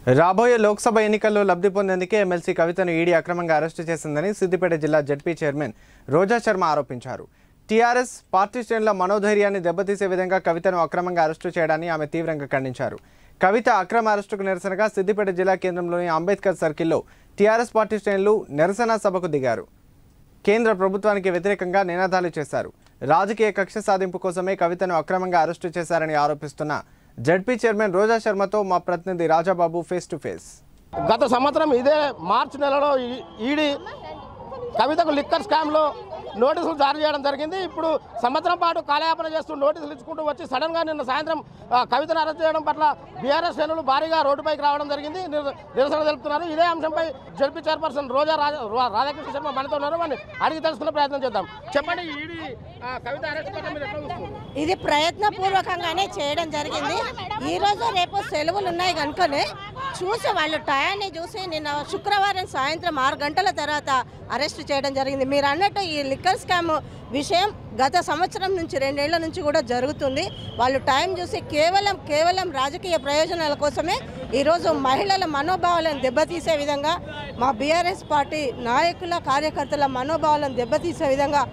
రాబోయే లోక్సభ ఎన్నికల్లో లబ్ధి పొందేందుకే ఎమ్మెల్సీ కవితను ఈడీ అక్రమంగా అరెస్టు చేసిందని సిద్దిపేట జిల్లా జడ్పీ చైర్మన్ రోజా శర్మ ఆరోపించారు టీఆర్ఎస్ పార్టీ శ్రేణుల మనోధైర్యాన్ని దెబ్బతీసే విధంగా కవితను అక్రమంగా అరెస్టు చేయడాన్ని ఆమె తీవ్రంగా ఖండించారు కవిత అక్రమ అరెస్టుకు నిరసనగా సిద్దిపేట జిల్లా కేంద్రంలోని అంబేద్కర్ సర్కిల్లో టీఆర్ఎస్ పార్టీ శ్రేణులు నిరసన సభకు దిగారు కేంద్ర ప్రభుత్వానికి వ్యతిరేకంగా నినాదాలు చేశారు రాజకీయ కక్ష సాధింపు కోసమే కవితను అక్రమంగా అరెస్టు చేశారని ఆరోపిస్తున్న జడ్పీ చైర్మన్ రోజా శర్మతో మా ప్రతినిధి రాజాబాబు ఫేస్ టు ఫేస్ గత సంవత్సరం ఇదే మార్చి నెలలో ఈ- ఈడీ కవితకు లిక్కర్ స్కామ్లో నోటీసులు జారీ చేయడం జరిగింది ఇప్పుడు సంవత్సరం పాటు కాలయాపన చేస్తూ నోటీసులు ఇచ్చుకుంటూ వచ్చి సడన్గా నిన్న సాయంత్రం ఆ, కవితను అరెస్ట్ చేయడం పట్ల బీఆర్ఎస్ శ్రేణులు భారీగా రోడ్డుపైకి రావడం జరిగింది నిర- నిరసన తెలుపుతున్నారు ఇదే అంశంపై జడ్పీ చైర్పర్సన్ రోజా రాజ- రా- రాధాకృష్ణ శర్మ మనతో ఉన్నారు వారిని అడిగి తెలుసుకునే ప్రయత్నం చేద్దాం చెప్పండి ఈడీ ఆ, కవిత అరెస్ట్ పట్ల మీరు ఎట్లా చూస్తున్నారు ఇది ప్రయత్నపూర్వకంగానే చేయడం జరిగింది ఈ రోజు రేపు సెలవులు ఉన్నాయి కనుకనే చూసి వాళ్ళు టయాన్ని చూసి నిన్న శుక్రవారం సాయంత్రం ఆరు గంటల తర్వాత అరెస్ట్ చేయడం జరిగింది మీరు అన్నట్టు ఈ లిక్కర్ స్కామ్ విషయం గత సంవత్సరం నుంచి రెండేళ్ల నుంచి కూడా జరుగుతుంది వాళ్ళు టైం చూసి కేవలం కేవలం రాజకీయ ప్రయోజనాల కోసమే ఈరోజు మహిళల మనోభావాలను దెబ్బతీసే విధంగా మా బీఆర్ఎస్ పార్టీ నాయకుల కార్యకర్తల మనోభావాలను దెబ్బతీసే విధంగా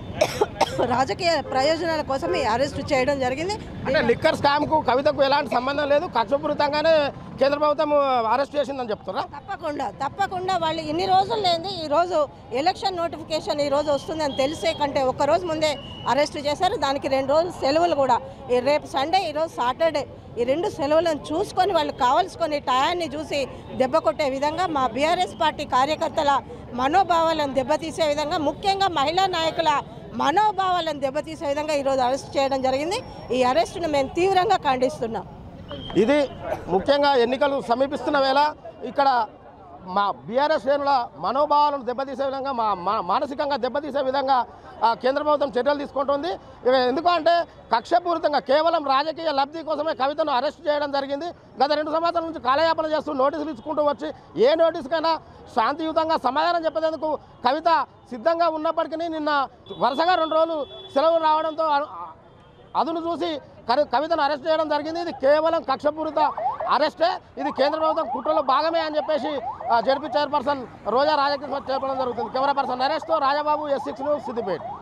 రాజకీయ ప్రయోజనాల కోసం ఈ అరెస్టు చేయడం జరిగింది అంటే లిక్కర్ స్కామ్ కు కవితకు ఎలాంటి సంబంధం లేదు కక్షపూరితంగానే కేంద్ర ప్రభుత్వం అరెస్ట్ చేసిందని చెప్తారా తప్పకుండా తప్పకుండా వాళ్ళు ఇన్ని రోజులు లేని ఈ రోజు ఎలక్షన్ నోటిఫికేషన్ ఈ రోజు వస్తుందని తెలిసే కంటే ఒక రోజు ముందే అరెస్ట్ చేశారు దానికి రెండు రోజులు సెలవులు కూడా ఈ రేపు సండే ఈ రోజు సాటర్డే ఈ రెండు సెలవులను చూసుకొని వాళ్ళు కావాల్సుకొని టయాన్ని చూసి దెబ్బ కొట్టే విధంగా మా బీఆర్ఎస్ పార్టీ కార్యకర్తల మనోభావాలను దెబ్బతీసే విధంగా ముఖ్యంగా మహిళా నాయకుల మనోభావాలను దెబ్బతీసే విధంగా ఈరోజు అరెస్ట్ చేయడం జరిగింది ఈ అరెస్టును మేము తీవ్రంగా ఖండిస్తున్నాం ఇది ముఖ్యంగా ఎన్నికలు సమీపిస్తున్న వేళ ఇక్కడ మా బీఆర్ఎస్ శ్రేణుల మనోభావాలను దెబ్బతీసే విధంగా మా మా- మానసికంగా దెబ్బతీసే విధంగా ఆ, కేంద్ర ప్రభుత్వం చర్యలు తీసుకుంటుంది ఇక ఎందుకంటే కక్షపూరితంగా కేవలం రాజకీయ లబ్ధి కోసమే కవితను అరెస్ట్ చేయడం జరిగింది గత రెండు సంవత్సరాల నుంచి కాలయాపన చేస్తూ నోటీసులు ఇచ్చుకుంటూ వచ్చి ఏ నోటీసుకైనా శాంతియుతంగా సమాధానం చెప్పేందుకు కవిత సిద్ధంగా ఉన్నప్పటికీ నిన్న వరుసగా రెండు రోజులు సెలవు రావడంతో అను- అదును చూసి కరి- కవితను అరెస్ట్ చేయడం జరిగింది ఇది కేవలం కక్షపూరిత అరెస్టే ఇది కేంద్ర ప్రభుత్వం కుట్రలో భాగమే అని చెప్పేసి ఆ, జడ్పీ చైర్పర్సన్ రోజా రాజకృష్ణ చెప్పడం జరుగుతుంది కెమెరా పర్సన్ నరేష్తో Rajababu S six news Siddipet